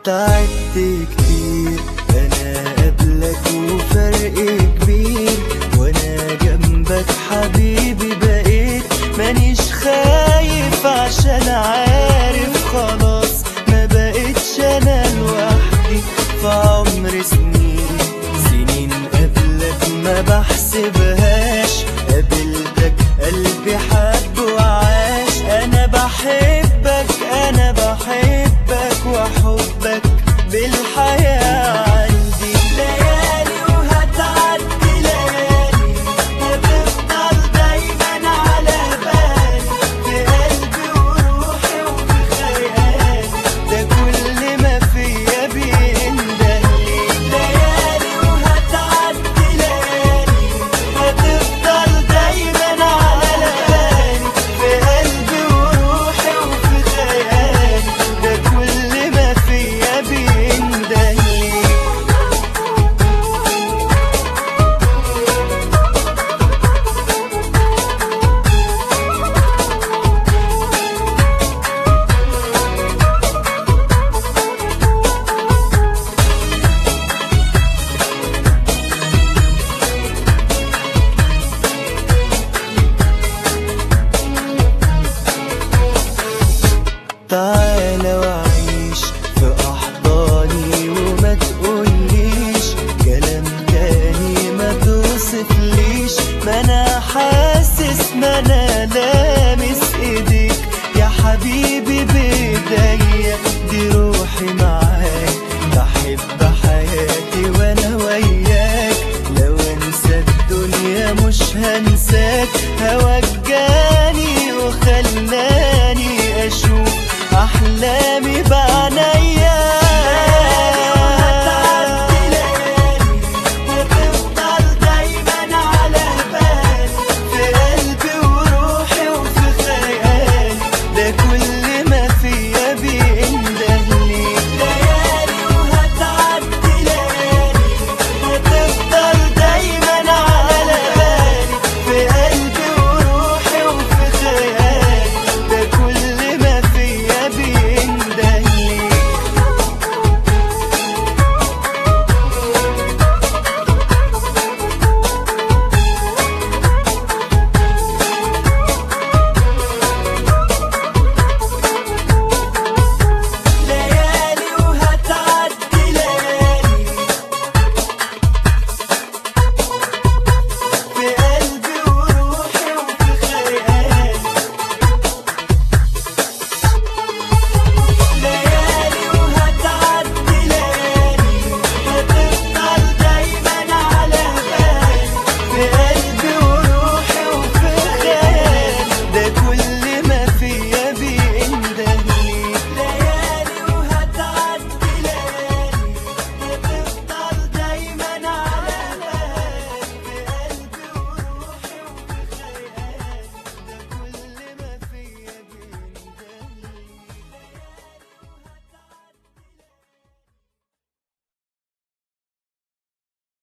تعبت كتير انا قبلك وفرق كبير وانا جنبك حبيبي بقيت مانيش خايف عشان عارف خلاص ما بقتش انا لوحدي في عمر سنين سنين قبلك ما بحسبهاش قابلتك قلبي حب وعاش انا بحبك انا بحبك وحبك بالحياة عندي ليالي وهتعدي ليالي هتفضل دايما على بالي في قلبي وروحي وفي خيالي ده كل ما فيا بيندهلي ليالي وهتعدي ليالي هتفضل دايما على بالي في قلبي وروحي وفي خيالي ده كل ما فيا بيندهلي تعالى وعيش في أحضاني وما تقوليش كلام تاني ما توصفليش ما أنا حاسس ما أنا لامس إيديك يا حبيبي بإيديا دي روحي معاك بحب حياتي وأنا وياك لو أنسى الدنيا مش هنساك هواك جاني وخلاني أشوف أحلامي بعينيا هتفضل دايما على بالي في قلبي وروحي وفي خيالي ده كل